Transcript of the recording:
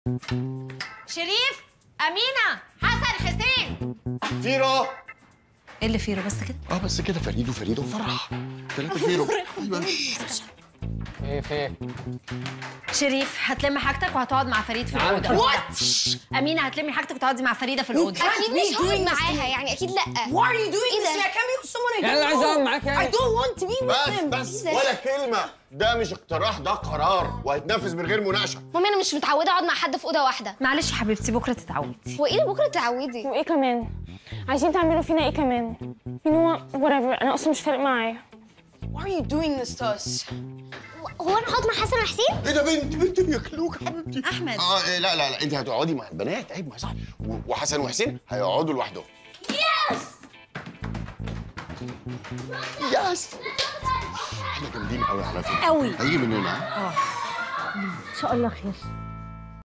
شريف امينه حسن حسين فيرو ايه اللي فيه بس كده اه بس كده فريد وفريد وفرح ثلاثة فيرو ايوه ايه في شريف هتلم حاجتك وهتقعد مع فريد في نعم. الاوضه What? امينه هتلمي حاجتك وتقعدي مع فريده في الاوضه اكيد مش هقعد معاها يعني اكيد لا Why are you doing إيه this? ده؟ Yeah, come here with someone I يعني don't عايز know. اقعد معاك يعني I don't want to be with بس them. بس ولا كلمة ده مش اقتراح ده قرار وهيتنفذ من غير مناقشة مامي انا مش متعوده اقعد مع حد في اوضه واحده معلش يا حبيبتي بكره تتعودي هو ايه اللي بكره تعودي وايه كمان عايزين تعملوا فينا ايه كمان you know what whatever انا اصلا مش فارق معايا Why are you doing this to us? هو انا هقعد مع حسن وحسين ايه ده بنت بنت بياكلوك حبيبتي احمد اه إيه لا لا لا انت هتقعدي مع البنات عيب ما صح و- وحسن وحسين هيقعدوا لوحدهم يس يس احنا جامدين قوي على فكره قوي هيجي مننا ها؟ ان شاء الله خير